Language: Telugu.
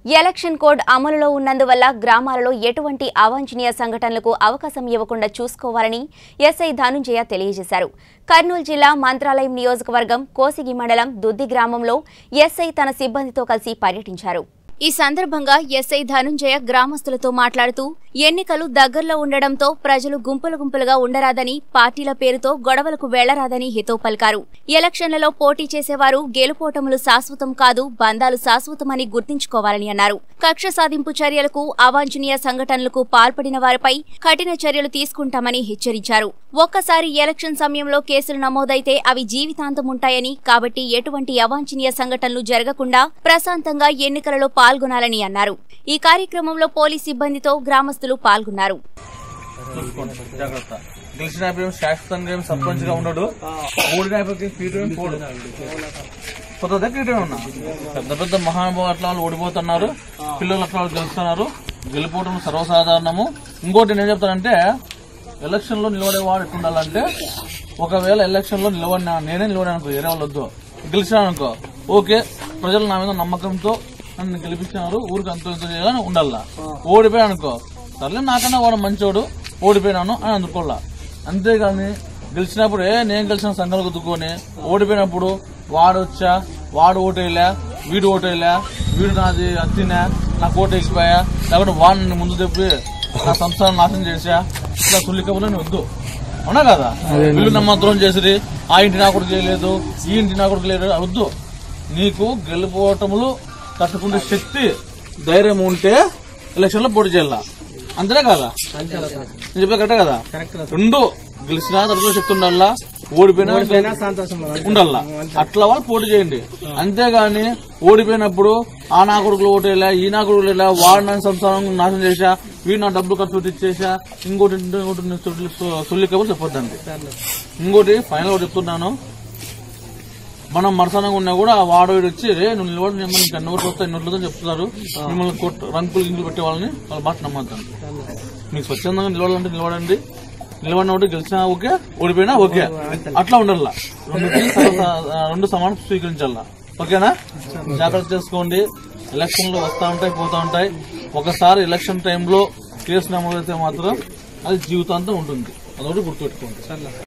ఎలక్షన్ కోడ్ అమలులో ఉన్నందువల్ల గ్రామాలలో ఎటువంటి అవాంఛనీయ సంఘటనలకు అవకాశం ఇవ్వకుండా చూసుకోవాలని ఎస్ఐ ధనుంజయ తెలియజేశారు కర్నూలు జిల్లా మంత్రాలయం నియోజకవర్గం కోసిగి మండలం దుద్ది గ్రామంలో ఎస్ఐ తన సిబ్బందితో కలిసి పర్యటించారు ఈ సందర్భంగా ఎస్ఐ ధనుంజయ గ్రామస్తులతో మాట్లాడుతూ ఎన్నికలు దగ్గరలో ఉండడంతో ప్రజలు గుంపులు గుంపులుగా ఉండరాదని పార్టీల పేరుతో గొడవలకు వెళ్లరాదని హితవు పలికారు ఎలక్షన్లలో పోటీ చేసేవారు గెలుపోటములు శాశ్వతం కాదు బంధాలు శాశ్వతమని గుర్తుంచుకోవాలని అన్నారు కక్ష సాధింపు చర్యలకు అవాంఛనీయ సంఘటనలకు పాల్పడిన వారిపై కఠిన చర్యలు తీసుకుంటామని హెచ్చరించారు ఒక్కసారి ఎలక్షన్ సమయంలో కేసులు నమోదైతే అవి జీవితాంతం ఉంటాయని కాబట్టి ఎటువంటి అవాంఛనీయ సంఘటనలు జరగకుండా ప్రశాంతంగా ఎన్నికలలో పాల్గొనాలని అన్నారు ఈ కార్యక్రమంలో పోలీస్ సిబ్బందితో గ్రామస్తులు పాల్గొన్నారు చూసుకోండి జాగ్రత్త గెలిచిన అయిపోయి శాశ్వతంగా ఏం సర్పంచ్ గా ఉండడు ఓడిన అయిపోయి సీటు ఏం పోడు కొత్త దగ్గర ఉన్నా పెద్ద పెద్ద మహానుభావు అట్లా వాళ్ళు ఓడిపోతున్నారు పిల్లలు అట్లా వాళ్ళు గెలుస్తున్నారు గెలిపోవడం సర్వసాధారణము ఇంకోటి నేను చెప్తానంటే ఎలక్షన్ లో నిలబడేవాడు ఎట్లుండాలంటే ఒకవేళ ఎలక్షన్ లో నిలబడినా నేనే నిలబడాను వేరే వాళ్ళు వద్దు గెలిచినాను అనుకో ఓకే ప్రజలు నా మీద నమ్మకంతో నన్ను గెలిపించినారు ఊరికి అంత ఇంత చేయాలని ఉండాలా ఓడిపోయాను అనుకో సర్లే నాకన్నా వాడు మంచోడు ఓడిపోయినాను అని అందుకోవాలా అంతేగాని గెలిచినప్పుడు ఏ నేను గెలిచిన సంఘాలు గుద్దుకొని ఓడిపోయినప్పుడు వాడు వచ్చా వాడు ఓటేయలే వీడు ఓటేయలే వీడు నాది అత్తినా నాకు ఓటు ఎక్కిపోయా లేకపోతే వాడిని ముందు తెప్పి నా సంస్థను నాశనం చేసా ఇట్లా సుల్లికబులని వద్దు అవునా కదా వీళ్ళు నమ్మద్రోహం చేసిరి ఆ ఇంటి నా కొడుకు చేయలేదు ఈ ఇంటి నా కొడుకు లేదు వద్దు నీకు గెలుపోవటములు తట్టుకునే శక్తి ధైర్యం ఉంటే ఎలక్షన్ లో పోటీ చేయాల అంతేనే కదా నేను చెప్పే కరెక్టే కదా రెండు గెలిచినా తట్టుకునే శక్తి ఉండాలా ఓడిపోయినా ఉండాలా అట్లా వాళ్ళు పోటీ చేయండి అంతేగాని ఓడిపోయినప్పుడు ఆ నా కొడుకులు ఓటేలా ఈ నా కొడుకులు ఇలా వాడు నా సంసారం నాశనం చేశా వీడు నా డబ్బులు ఖర్చు పెట్టి ఇచ్చేసా ఇంకోటి ఇంకోటి సుల్లికబులు చెప్పొద్దండి ఇంకోటి ఫైనల్ ఒకటి చెప్తున్నాను మనం మరసనంగా ఉన్నా కూడా ఆ వాడు వీడు వచ్చి రే నువ్వు నిలబడి మిమ్మల్ని ఇంకా నోట్లు వస్తాయి నోట్లు వస్తాయని చెప్తున్నారు మిమ్మల్ని కొట్టు రంకులు గింకులు పెట్టే వాళ్ళని వాళ్ళ మాట నమ్మద్దండి మీకు స్వచ్ఛందంగా నిలబడాలంటే నిలబడండి నిలబడిన ఒకటి గెలిచినా ఓకే ఓడిపోయినా ఓకే అట్లా ఉండాల రెండుకి సమ- రెండు సమానం స్వీకరించాల ఓకేనా జాగ్రత్త చేసుకోండి ఎలక్షన్లు వస్తా ఉంటాయి పోతా ఉంటాయి ఒకసారి ఎలక్షన్ టైంలో కేసు నమోదైతే మాత్రం అది జీవితాంతం ఉంటుంది అదొకటి గుర్తుపెట్టుకోండి